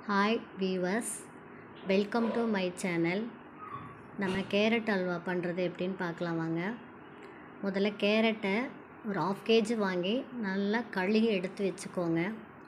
hi viewers welcome to my channel நம்ம carrot halwa பண்ணுறது எப்படின்னு பார்க்கலாம் வாங்க முதல்ல கேரட்டை ஒரு ஆஃப் கேஜி வாங்கி நல்லா கழுகி எடுத்து வச்சுக்கோங்க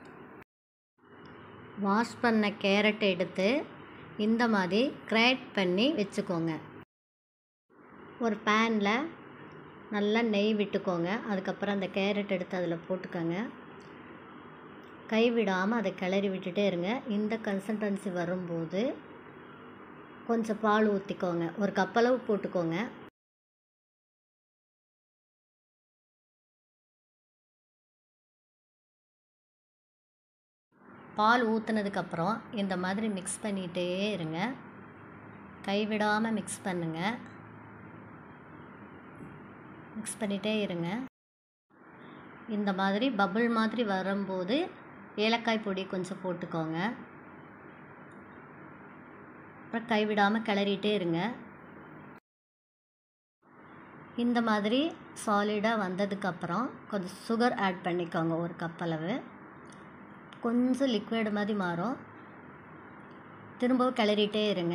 வாஷ் பண்ண கேரட் எடுத்து இந்த மாதிரி கிரேட் பண்ணி வச்சுக்கோங்க ஒரு பேனில் நல்லா நெய் விட்டுக்கோங்க அதுக்கப்புறம் அந்த கேரட் எடுத்து அதில் போட்டுக்கோங்க கை விடாமல் அதை கிளறி விட்டுட்டே இருங்க இந்த கன்சிஸ்டன்சி வரும்போது கொஞ்சம் பால் ஊற்றிக்கோங்க ஒரு கப்பளவு போட்டுக்கோங்க பால் ஊற்றுனதுக்கப்புறம் இந்த மாதிரி மிக்ஸ் பண்ணிகிட்டே இருங்க கைவிடாமல் மிக்ஸ் பண்ணுங்கள் மிக்ஸ் பண்ணிகிட்டே இருங்க இந்த மாதிரி பபுள் மாதிரி வரும்போது ஏலக்காய் பொடி கொஞ்சம் போட்டுக்கோங்க அப்புறம் கைவிடாமல் கிளறிட்டே இருங்க இந்த மாதிரி சாலிடாக வந்ததுக்கப்புறம் கொஞ்சம் சுகர் ஆட் பண்ணிக்கோங்க ஒரு கப் அளவு கொஞ்சம் லிக்விட் மாதிரி மாறும் திரும்பவும் கிளறிட்டே இருங்க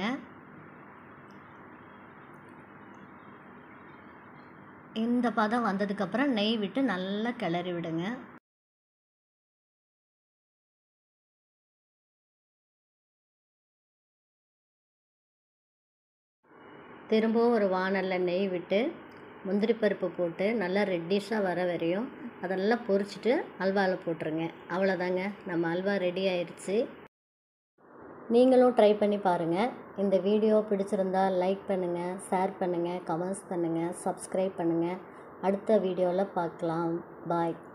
இந்த பதம் வந்ததுக்கப்புறம் நெய் விட்டு நல்லா கிளறி விடுங்க திரும்பவும் ஒரு வானலில் நெய் விட்டு முந்திரி பருப்பு போட்டு நல்லா ரெட்டிஷாக வர வரையும் அதெல்லாம் பொரிச்சிட்டு அல்வாவில் போட்டுருங்க அவ்வளோதாங்க நம்ம அல்வா ரெடி ஆயிடுச்சு நீங்களும் ட்ரை பண்ணி பாருங்கள் இந்த வீடியோ பிடிச்சிருந்தா லைக் பண்ணுங்கள் ஷேர் பண்ணுங்கள் கமெண்ட்ஸ் பண்ணுங்கள் சப்ஸ்கிரைப் பண்ணுங்கள் அடுத்த வீடியோவில் பார்க்கலாம் பாய்